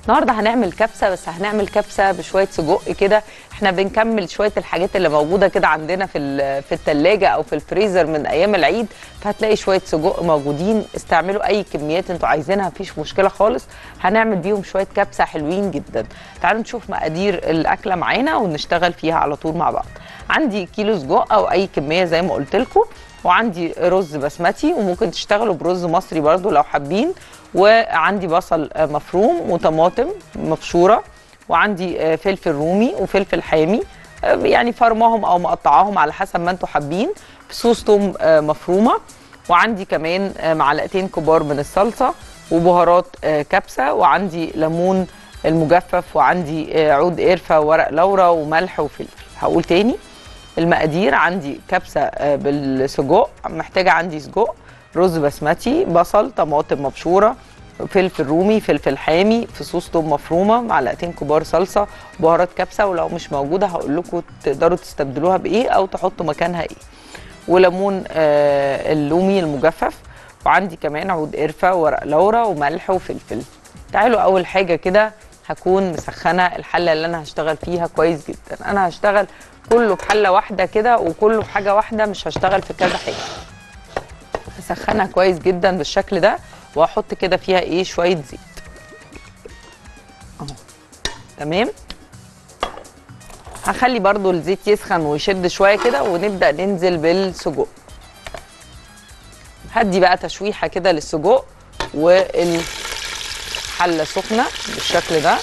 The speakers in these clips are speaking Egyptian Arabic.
النهارده هنعمل كبسه بس هنعمل كبسه بشويه سجق كده احنا بنكمل شويه الحاجات اللي موجوده كده عندنا في ال- في الثلاجه او في الفريزر من ايام العيد فهتلاقي شويه سجق موجودين استعملوا اي كميات انتوا عايزينها مفيش مشكله خالص هنعمل بيهم شويه كبسه حلوين جدا تعالوا نشوف مقادير الاكله معانا ونشتغل فيها على طول مع بعض عندي كيلو سجق او اي كميه زي ما قلت لكم وعندي رز بسمتي وممكن تشتغلوا برز مصري برضو لو حابين وعندي بصل آه، مفروم وطماطم مبشوره وعندي آه، فلفل رومي وفلفل حامي آه، يعني فرماهم او مقطعاهم على حسب ما انتم حابين صوص توم آه، مفرومه وعندي كمان آه، معلقتين كبار من الصلصه وبهارات آه، كبسه وعندي ليمون المجفف وعندي آه، عود قرفه وورق لورا وملح وفلفل هقول تاني المقادير عندي كبسه آه، بالسجق محتاجه عندي سجق رز بسمتي بصل طماطم مبشوره فلفل رومي فلفل حامي فصوص توم مفرومه معلقتين كبار صلصه بهارات كبسه ولو مش موجوده هقول لكم تقدروا تستبدلوها بايه او تحطوا مكانها ايه وليمون آه اللومي المجفف وعندي كمان عود قرفه ورق لورا وملح وفلفل تعالوا اول حاجه كده هكون مسخنه الحله اللي انا هشتغل فيها كويس جدا انا هشتغل كله في حله واحده كده وكله في حاجه واحده مش هشتغل في كذا حاجه هسخنها كويس جدا بالشكل ده وهحط كده فيها ايه شويه زيت اهو تمام هخلي برضو الزيت يسخن ويشد شويه كده ونبدا ننزل بالسجق هدي بقى تشويحه كده للسجق والحله سخنه بالشكل ده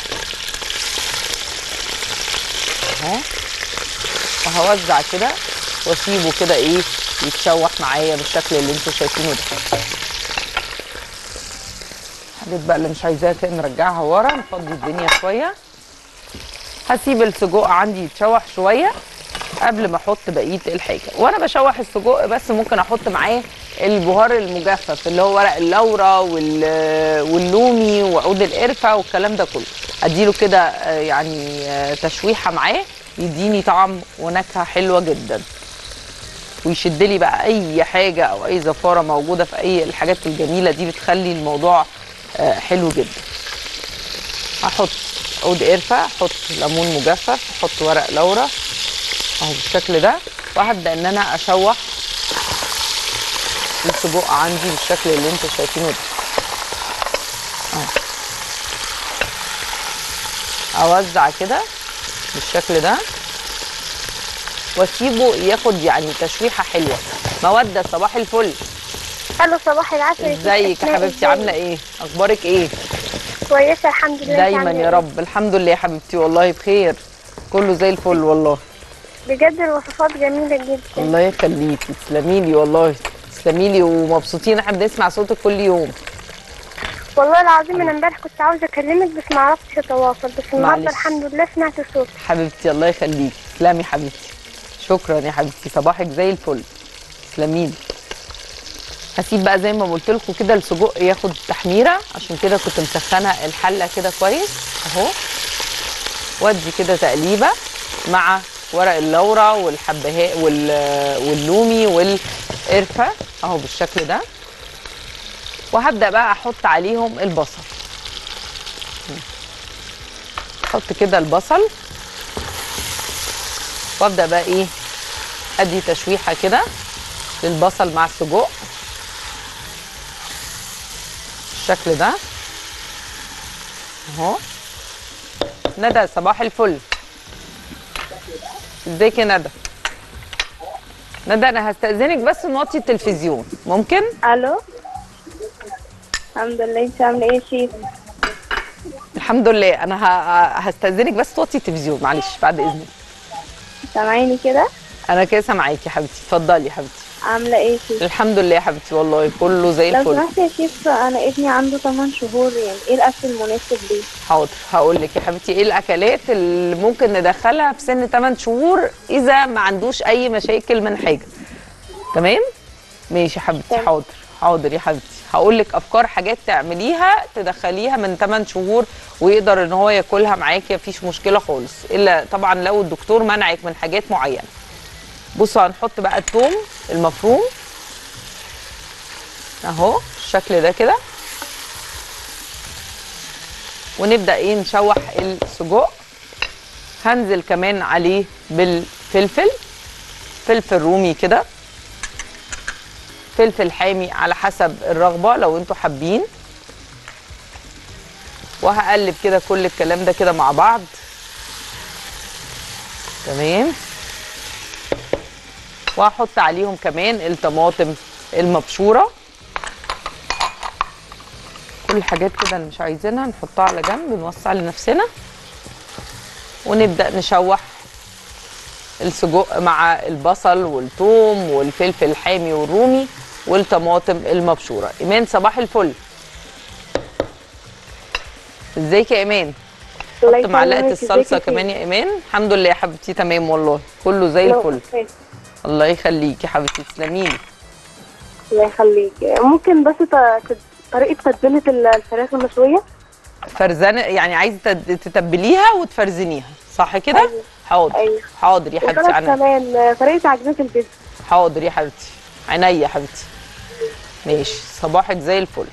اهو وهوزع كده واسيبه كده ايه يتشوح معايا بالشكل اللي انتوا شايفينه ده الحاجات بقى اللي مش عايزاها كده نرجعها ورا نفضي الدنيا شويه هسيب السجق عندي يتشوح شويه قبل ما احط بقيه الحاجه وانا بشوح السجق بس ممكن احط معاه البهار المجفف اللي هو ورق اللورا وال- واللومي وعود القرفه والكلام ده كله اديله كده آه، يعني آه، تشويحه معاه يديني طعم ونكهه حلوه جدا ويشد لي بقى اي حاجه او اي زفاره موجوده في اي الحاجات الجميله دي بتخلي الموضوع آه، حلو جدا هحط عود قرفه احط ليمون مجفف احط ورق لورا اهو بالشكل ده وهبدا ان انا اشوح السجق عندي بالشكل اللي انتوا شايفينه ده اهو اوزع كده بالشكل ده واسيبه ياخد يعني تشويحه حلوه موده صباح الفل الو صباح العسل يا ست ازيك يا أسماء، حبيبتي إزيك؟ عامله ايه اخبارك ايه كويسه الحمد لله أنت دايما عاملة يا إيه؟ رب الحمد لله يا حبيبتي والله بخير كله زي الفل والله بجد الوصفات جميله جدا الله يخليكي تسلمي لي والله تسلمي لي ومبسوطين احنا بنسمع صوتك كل يوم والله العظيم انا امبارح كنت عاوزه اكلمك بس ما عرفتش اتواصل بس النهارده معلش. الحمد لله سمعت صوتك حبيبتي الله يخليكي تسلمي حبيبتي شكرا يا حبيبتي صباحك زي الفل تسلمي لي هسيب بقى زي ما قلت لكم كده السجق ياخد تحميره عشان كده كنت مسخنه الحله كده كويس اهو وادي كده تقليبه مع ورق اللورا والحبهاء وال- واللومي والقرفه اهو بالشكل ده وهبدا بقى احط عليهم البصل احط كده البصل وابدا بقى ايه ادي تشويحه كده للبصل مع السجق بالشكل ده اهو ندى صباح الفل ازيك يا ندى ندى انا هستأذنك بس نوطي التلفزيون ممكن الو الحمد لله انت عامله ايه يا شيف الحمد لله انا ه- هستأذنك بس توطي التلفزيون معلش بعد اذنك سامعيني كده انا كده سامعاكي يا حبيبتي اتفضلي يا حبيبتي عامله ايه يا شيف الحمد لله يا حبيبتي والله كله زي لو الفل سمحت يا شيف انا ابني عنده 8 شهور يعني ايه الاكل المناسب ليه حاضر هقول لك يا حبيبتي ايه الاكلات اللي ممكن ندخلها في سن 8 شهور اذا ما عندوش اي مشاكل من حاجه تمام ماشي يا حبيبتي تمام. حاضر حاضر يا حبيبتي هقول لك افكار حاجات تعمليها تدخليها من 8 شهور ويقدر ان هو ياكلها معاكي مفيش مشكله خالص الا طبعا لو الدكتور منعك من حاجات معينه بصوا هنحط بقى الثوم المفروم اهو الشكل ده كده ونبدا ايه نشوح السجق هنزل كمان عليه بالفلفل فلفل رومي كده فلفل حامي على حسب الرغبه لو انتوا حابين وهقلب كده كل الكلام ده كده مع بعض تمام وهحط عليهم كمان الطماطم المبشوره كل الحاجات كده اللي مش عايزينها نحطها على جنب نوسع لنفسنا ونبدا نشوح السجق مع البصل والثوم والفلفل الحامي والرومي والطماطم المبشوره ايمان صباح الفل ازيك يا ايمان الله حط معلقه يسلمك. الصلصه ازيك يا كمان يا ايمان الحمد لله يا حبيبتي تمام والله كله زي لو- الفل الله يخليكي يا حبيبتي تسلمي لي الله يخليك ممكن بس ت- ت- طريقة تتبيلة ال- الفراخ المشوية فرزانه يعني عايزه تد- تتبليها وتفرزنيها صح كده أيوة. حاضر أيوة. حاضر يا حبيبتي وطلب عينيا كمان طريقة عجينة البيتزا حاضر يا حبيبتي عينيا يا حبيبتي ماشي صباحك زي الفل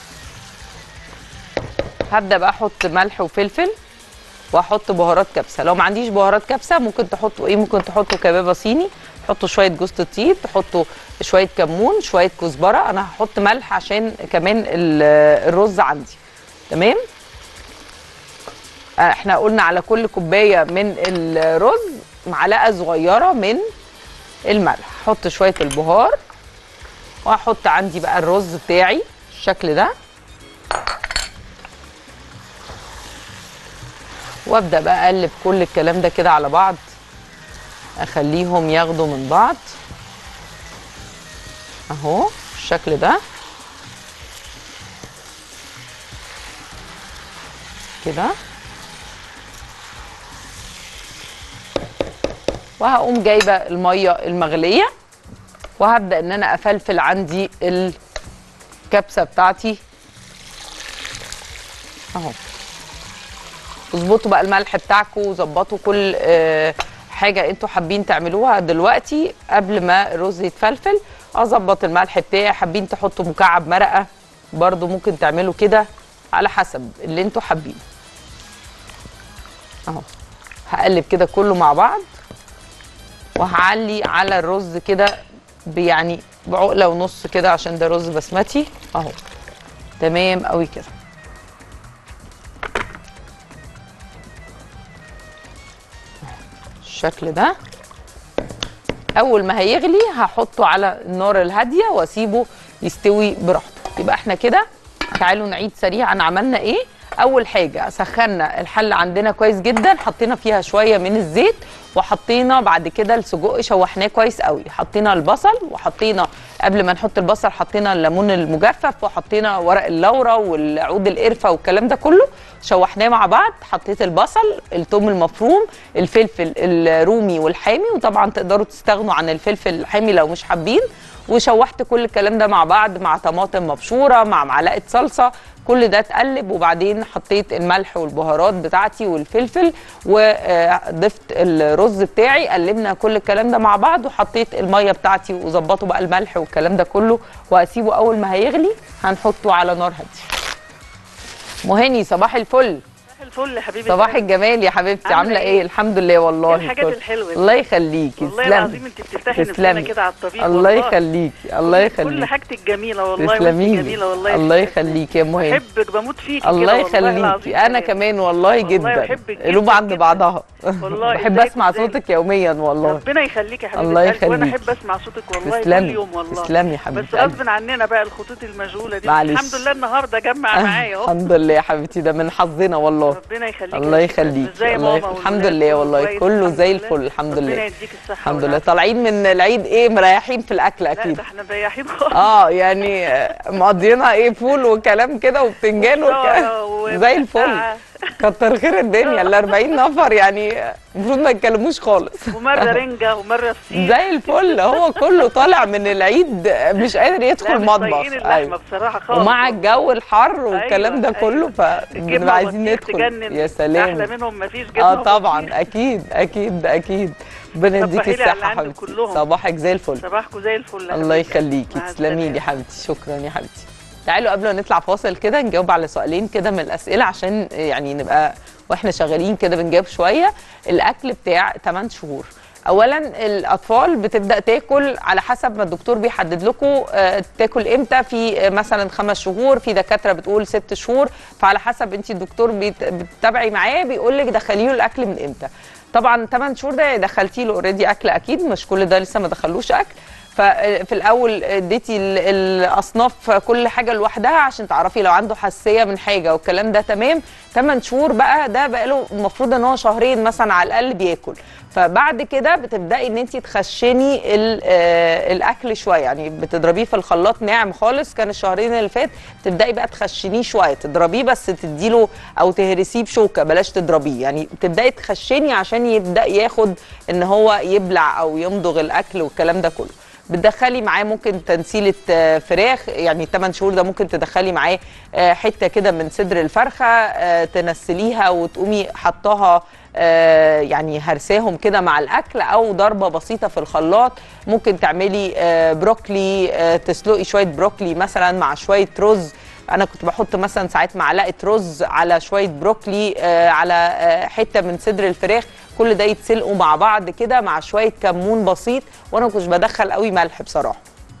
هبدا بقى احط ملح وفلفل واحط بهارات كبسه لو ما عنديش بهارات كبسه ممكن تحطوا ايه ممكن تحطوا كبابه صيني تحطوا شويه جوز الطيب تحطوا شويه كمون شويه كزبره انا هحط ملح عشان كمان ال- الرز عندي تمام آه، احنا قلنا على كل كوبايه من الرز معلقه صغيره من الملح احط شويه البهار واحط عندي بقى الرز بتاعي الشكل ده وابدا بقى اقلب كل الكلام ده كده على بعض اخليهم ياخدوا من بعض اهو بالشكل ده كده وهقوم جايبه الميه المغليه وهبدا ان انا افلفل عندي الكبسه بتاعتي اهو اظبطوا بقى الملح بتاعكم وظبطوا كل آه، حاجه انتوا حابين تعملوها دلوقتي قبل ما الرز يتفلفل اظبط الملح بتاعي حابين تحطوا مكعب مرقه برضو ممكن تعملوا كده على حسب اللي انتوا حابينه اهو هقلب كده كله مع بعض وهعلي على الرز كده ب- يعني بعقله ونص كده عشان ده رز بسمتي اهو تمام قوي كده الشكل ده اول ما هيغلي هحطه على النار الهاديه واسيبه يستوي براحته يبقى احنا كده تعالوا نعيد سريعا عملنا ايه اول حاجه سخنا الحله عندنا كويس جدا حطينا فيها شويه من الزيت وحطينا بعد كده السجق شوحناه كويس قوي حطينا البصل وحطينا قبل ما نحط البصل حطينا الليمون المجفف وحطينا ورق اللورا والعود القرفه والكلام ده كله شوحناه مع بعض حطيت البصل الثوم المفروم الفلفل الرومي والحامي وطبعا تقدروا تستغنوا عن الفلفل الحامي لو مش حابين وشوحت كل الكلام ده مع بعض مع طماطم مبشوره مع معلقه صلصه كل ده اتقلب وبعدين حطيت الملح والبهارات بتاعتي والفلفل وضفت الرز بتاعي قلبنا كل الكلام ده مع بعض وحطيت الميه بتاعتي وظبطوا بقى الملح والكلام ده كله واسيبه اول ما هيغلي هنحطه على نار هاديه مهاني صباح الفل صباح الفل يا حبيبي صباح الجمال يا حبيبتي عاملة عامله إيه؟ ايه الحمد لله والله إيه الحاجات كل- الحلوة دي؟ الله يخليكي والله تسلمي العظيم انت بتفتحي نفسنا تسلمي كده على الطبيخ الله والله. يخليكي الله كل- كل يخليكي حاجتك جميله والله وانت تسلمي جميله والله الله يا ستي. يخليكي يا مهاني بحبك بموت فيك الله كده والله يخليكي العظيم انا كده. كمان والله والله جدا بحبك جداً قلوب عند جداً. بعضها والله بحب إزيك اسمع إزاي؟ صوتك يوميا والله ربنا يخليك يا حبيبي الله وانا يخليكي. احب اسمع صوتك والله كل تسلمي يوم والله تسلمي يا بس حبيبتي غصب عننا بقى الخطوط المشغوله دي معلش. الحمد لله النهارده جمع معايا اهو الحمد لله يا حبيبتي ده من حظنا والله ربنا يخليك الله يا ستي. يخليك ازاي الله ماما يخ- الحمد والولاد لله والله كويس؟ كله الحمد زي لله. الفل الحمد ربنا لله يديك الصحه الحمد لله والعافية. طالعين من العيد ايه مريحين في الاكل لا اكيد ده احنا مريحين خالص اه يعني آه، مقضيينها ايه فول وكلام كده وبتنجان وفطارة وك... زي الفل ومسقعة. كتر خير الدنيا ال 40 نفر يعني المفروض ما يتكلموش خالص ومره رنجه ومره فسيخ زي الفل هو كله طالع من العيد مش قادر يدخل لا مش المطبخ طايقين اللحمه بصراحه خالص ومع الجو الحر والكلام ده أيوة، كله أيوة. فبنبقى عايزين والبطيخ ندخل تجنن. يا احلى سلام منهم مفيش جبنه اه طبعا وبطيخ. اكيد اكيد اكيد ربنا يديكي صبحي لي على الصحه اللي عندك حبيبتي كلهم. صباحك زي الفل صباحكم زي الفل يا الله حبيبتي. يخليكي مع تسلمي لي السلامة. حبيبتي شكرا يا حبيبتي تعالوا قبل ما نطلع فاصل كده نجاوب على سؤالين كده من الاسئله عشان يعني نبقى واحنا شغالين كده بنجاوب شويه الاكل بتاع 8 شهور اولا الاطفال بتبدا تاكل على حسب ما الدكتور بيحدد لكم آه، تاكل امتى في آه، مثلا خمس شهور في دكاتره بتقول ست شهور فعلى حسب انت الدكتور بيت- بتتابعي معاه بيقول لك دخلي له الاكل من امتى طبعا 8 شهور ده دخلتي له اوريدي اكل اكيد مش كل ده لسه ما دخلوش اكل ففي الاول اديتي ال- الاصناف كل حاجه لوحدها عشان تعرفي لو عنده حساسيه من حاجه والكلام ده تمام 8 شهور بقى ده بقى له المفروض ان هو شهرين مثلا على الاقل بياكل فبعد كده بتبداي ان انت تخشني ال- آه، الاكل شويه يعني بتضربيه في الخلاط ناعم خالص كان الشهرين اللي فات تبداي بقى تخشنيه شويه تضربيه بس تديله او تهرسيه بشوكه بلاش تضربيه يعني تبداي تخشني عشان يبدا ياخد ان هو يبلع او يمضغ الاكل والكلام ده كله بتدخلي معاه ممكن تنسيله آه، فراخ يعني 8 شهور ده ممكن تدخلي معاه آه، حته كده من صدر الفرخه آه، تنسليها وتقومي حطاها آه، يعني هرساهم كده مع الاكل او ضربه بسيطه في الخلاط ممكن تعملي آه، بروكلي آه، تسلقي شويه بروكلي مثلا مع شويه رز انا كنت بحط مثلا ساعات معلقه رز على شويه بروكلي آه، على آه، حته من صدر الفراخ كل ده يتسلقوا مع بعض كده مع شويه كمون بسيط وانا ما كنتش بدخل قوي ملح بصراحه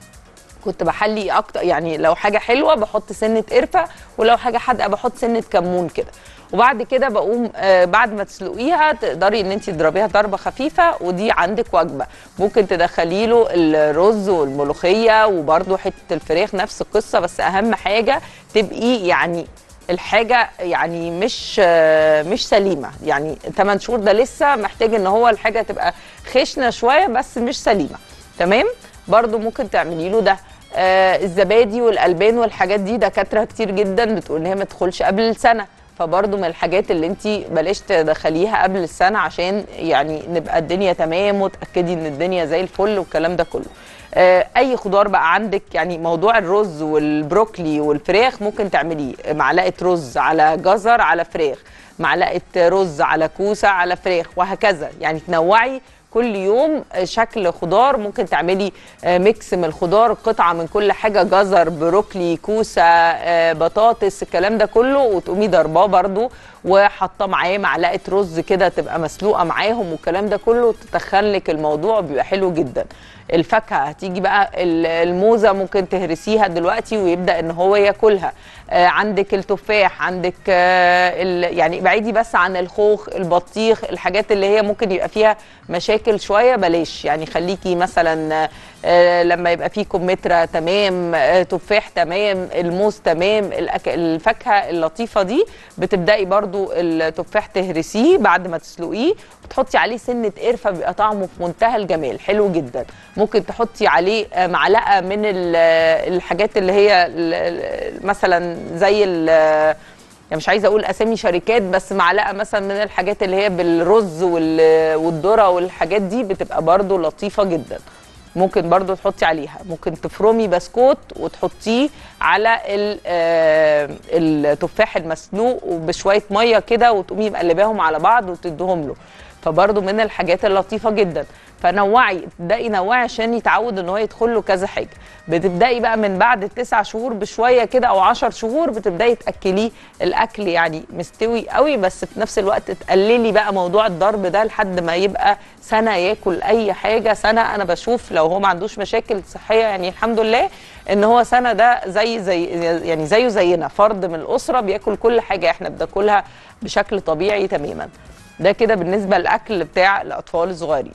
كنت بحلي اكتر يعني لو حاجه حلوه بحط سنه قرفه ولو حاجه حادقه بحط سنه كمون كده وبعد كده بقوم آه بعد ما تسلقيها تقدري ان انت تضربيها ضربه خفيفه ودي عندك وجبه ممكن تدخلي له الرز والملوخيه وبرده حته الفراخ نفس القصه بس اهم حاجه تبقي يعني الحاجه يعني مش آه، مش سليمه يعني 8 شهور ده لسه محتاج ان هو الحاجه تبقى خشنه شويه بس مش سليمه تمام برضو ممكن تعملي له ده آه الزبادي والالبان والحاجات دي دكاتره كتير جدا بتقول ان هي ما تدخلش قبل السنه فبرضو من الحاجات اللي انت بلاش تدخليها قبل السنه عشان يعني نبقى الدنيا تمام وتاكدي ان الدنيا زي الفل والكلام ده كله آه، اي خضار بقى عندك يعني موضوع الرز والبروكلي والفراخ ممكن تعمليه معلقه رز على جزر على فراخ معلقه رز على كوسه على فراخ وهكذا يعني تنوعي كل يوم شكل خضار ممكن تعملي آه، ميكس من الخضار قطعه من كل حاجه جزر بروكلي كوسه آه، بطاطس الكلام ده كله وتقومي ضرباه برده وحاطه معاه معلقه رز كده تبقى مسلوقه معاهم والكلام ده كله تتخن لك الموضوع بيبقى حلو جدا الفاكهه هتيجي بقى ال- الموزه ممكن تهرسيها دلوقتي ويبدا ان هو ياكلها آه، عندك التفاح عندك آه، ال- يعني بعيدي بس عن الخوخ البطيخ الحاجات اللي هي ممكن يبقى فيها مشاكل شويه بلاش يعني خليكي مثلا آه، لما يبقى فيه كمثرى تمام آه، تفاح تمام الموز تمام الأك- الفاكهه اللطيفه دي بتبداي برضو التفاح تهرسيه بعد ما تسلقيه وتحطي عليه سنه قرفه بيبقى طعمه في منتهى الجمال حلو جدا ممكن تحطي عليه آه، معلقه من ال- الحاجات اللي هي ال- ال- مثلا زي ال- يعني مش عايزه اقول اسامي شركات بس معلقه مثلا من الحاجات اللي هي بالرز وال- والذره والحاجات دي بتبقى برضو لطيفه جدا ممكن برضو تحطي عليها ممكن تفرمي بسكوت وتحطيه على ال- آه، التفاح المسلوق وبشويه ميه كده وتقومي مقلباهم على بعض وتديهم له فبرضو من الحاجات اللطيفه جدا فنوعي تبداي نوعي عشان يتعود ان هو يدخل له كذا حاجه بتبداي بقى من بعد التسع شهور بشويه كده او عشر شهور بتبداي تاكليه الاكل يعني مستوي قوي بس في نفس الوقت تقللي بقى موضوع الضرب ده لحد ما يبقى سنه ياكل اي حاجه سنه انا بشوف لو هو ما عندوش مشاكل صحيه يعني الحمد لله ان هو سنه ده زي زي يعني زيه زينا فرد من الاسره بياكل كل حاجه احنا بناكلها بشكل طبيعي تماما ده كده بالنسبه للاكل بتاع الاطفال الصغيرين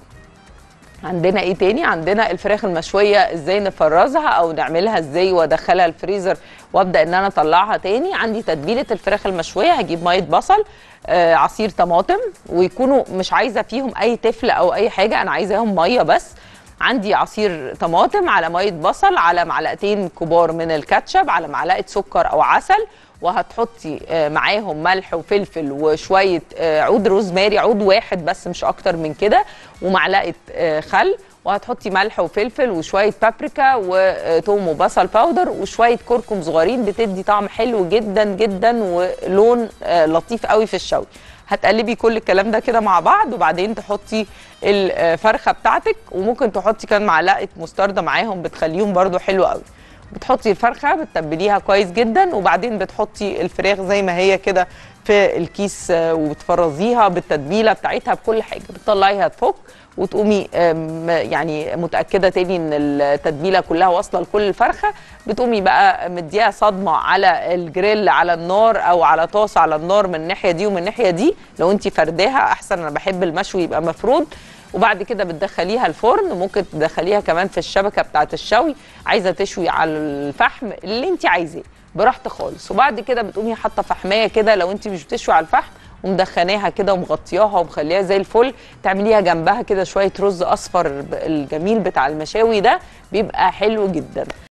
عندنا ايه تاني عندنا الفراخ المشويه ازاي نفرزها او نعملها ازاي وادخلها الفريزر وابدا ان انا اطلعها تاني عندي تتبيله الفراخ المشويه هجيب ميه بصل آه عصير طماطم ويكونوا مش عايزه فيهم اي تفل او اي حاجه انا عايزاهم ميه بس عندي عصير طماطم على ميه بصل على معلقتين كبار من الكاتشب على معلقه سكر او عسل وهتحطي آه، معاهم ملح وفلفل وشويه آه، عود روزماري عود واحد بس مش اكتر من كده ومعلقه آه، خل وهتحطي ملح وفلفل وشويه بابريكا وتوم وبصل باودر وشويه كركم صغيرين بتدي طعم حلو جدا جدا ولون آه، لطيف قوي في الشوي هتقلبي كل الكلام ده كده مع بعض وبعدين تحطي الفرخه بتاعتك وممكن تحطي كمان معلقه مستردة معاهم بتخليهم برده حلو قوي بتحطي الفرخه بتتبليها كويس جدا وبعدين بتحطي الفراخ زي ما هي كده في الكيس آه، وبتفرزيها بالتتبيله بتاعتها بكل حاجه بتطلعيها تفك وتقومي آم، يعني متاكده تاني ان التتبيله كلها واصله لكل الفرخه بتقومي بقى مديها صدمه على الجريل على النار او على طاسه على النار من الناحيه دي ومن الناحيه دي لو انت فرداها احسن انا بحب المشوي يبقى مفرود وبعد كده بتدخليها الفرن ممكن تدخليها كمان في الشبكه بتاعه الشوي عايزه تشوي على الفحم اللي انت عايزاه براحتك خالص وبعد كده بتقومي حاطه فحمايه كده لو انت مش بتشوي على الفحم ومدخناها كده ومغطياها ومخليها زي الفل تعمليها جنبها كده شويه رز اصفر الجميل بتاع المشاوي ده بيبقى حلو جدا